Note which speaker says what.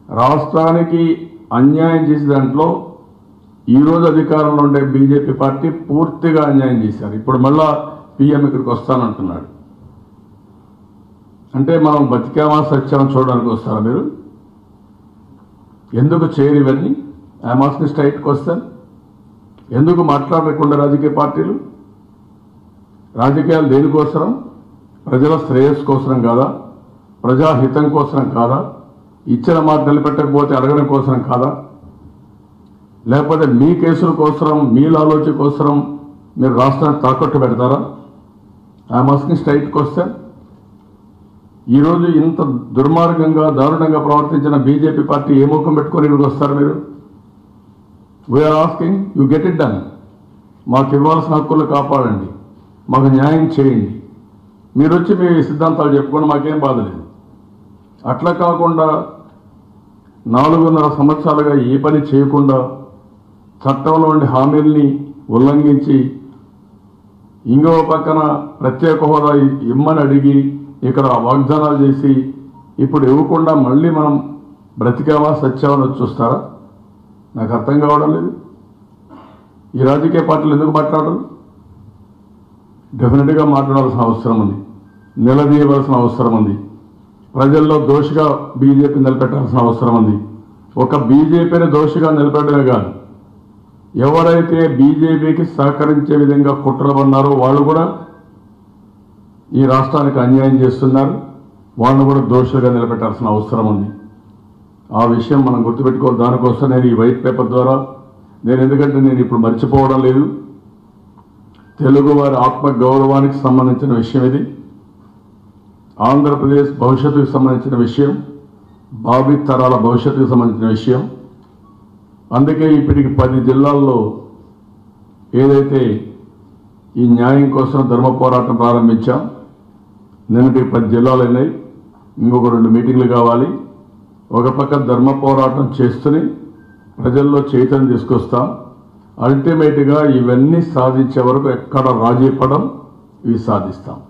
Speaker 1: రాష్ట్రానికి అన్యాయం చేసే దాంట్లో ఈరోజు అధికారంలో ఉండే బీజేపీ పార్టీ పూర్తిగా అన్యాయం చేశారు ఇప్పుడు మళ్ళా పీఎం ఇక్కడికి వస్తానంటున్నాడు అంటే మనం బతికామా సత్యామా చూడడానికి వస్తారా మీరు ఎందుకు చేయరు ఇవన్నీ ఐఎమ్ ఆస్కింగ్ స్ట్రైట్ క్వశ్చన్ ఎందుకు మాట్లాడకుండా రాజకీయ పార్టీలు రాజకీయాలు దేనికోసరం ప్రజల శ్రేయస్సు కోసరం కాదా ప్రజాహితం కోసరం కాదా ఇచ్చిన మాట నిలబెట్టకపోతే అడగడం కోసరం కాదా లేకపోతే మీ కేసుల కోసరం మీ ఆలోచన కోసరం మీరు రాష్ట్రాన్ని తాకట్టు పెడతారా ఐఎమ్ ఆస్కింగ్ స్ట్రైట్ క్వశ్చన్ ఈరోజు ఇంత దుర్మార్గంగా దారుణంగా ప్రవర్తించిన బీజేపీ పార్టీ ఏ ముఖం పెట్టుకొని ఇక్కడికి వస్తారు మీరు we are asking you get it done మాకు ఇవ్వాల్సిన హక్కులు కాపాడండి మాకు న్యాయం చేయండి మీరు వచ్చి మీ సిద్ధాంతాలు చెప్పుకోండి మాకేం బాధ లేదు అట్లా కాకుండా నాలుగున్నర సంవత్సరాలుగా ఏ పని చేయకుండా చట్టంలో ఉండే హామీల్ని ఉల్లంఘించి ఇంకో పక్కన ప్రత్యేక హోదా ఇమ్మని అడిగి ఇక్కడ వాగ్దానాలు చేసి ఇప్పుడు ఇవ్వకుండా మళ్ళీ మనం బ్రతికావా సత్యావని వచ్చి చూస్తారా నాకు అర్థం కావడం లేదు ఈ రాజకీయ పార్టీలు ఎందుకు మాట్లాడరు డెఫినెట్గా మాట్లాడాల్సిన అవసరం ఉంది నిలదీయవలసిన అవసరం ఉంది ప్రజల్లో దోషిగా బీజేపీ నిలబెట్టాల్సిన అవసరం ఉంది ఒక బీజేపీని దోషిగా నిలబెట్టడమే కాదు ఎవరైతే బీజేపీకి సహకరించే విధంగా కుట్రలు పన్నారో వాళ్ళు కూడా ఈ రాష్ట్రానికి అన్యాయం చేస్తున్నారు వాళ్ళను కూడా దోషులుగా నిలబెట్టాల్సిన అవసరం ఉంది ఆ విషయం మనం గుర్తుపెట్టుకోవాలి దానికోసం నేను ఈ వైట్ పేపర్ ద్వారా నేను ఎందుకంటే నేను ఇప్పుడు మర్చిపోవడం లేదు తెలుగు వారి ఆత్మ గౌరవానికి సంబంధించిన విషయం ఇది ఆంధ్రప్రదేశ్ భవిష్యత్తుకు సంబంధించిన విషయం భావి తరాల భవిష్యత్తుకు సంబంధించిన విషయం అందుకే ఇప్పటికి పది జిల్లాల్లో ఏదైతే ఈ న్యాయం కోసం ధర్మ పోరాటం ప్రారంభించాం నిన్నటి పది జిల్లాలు అయినాయి ఇంకొక రెండు మీటింగ్లు కావాలి ఒక పక్క ధర్మ పోరాటం చేస్తూనే ప్రజల్లో చైతన్యం తీసుకొస్తాం అల్టిమేట్గా ఇవన్నీ సాధించే వరకు ఎక్కడ రాజీ పడం ఇవి సాధిస్తాం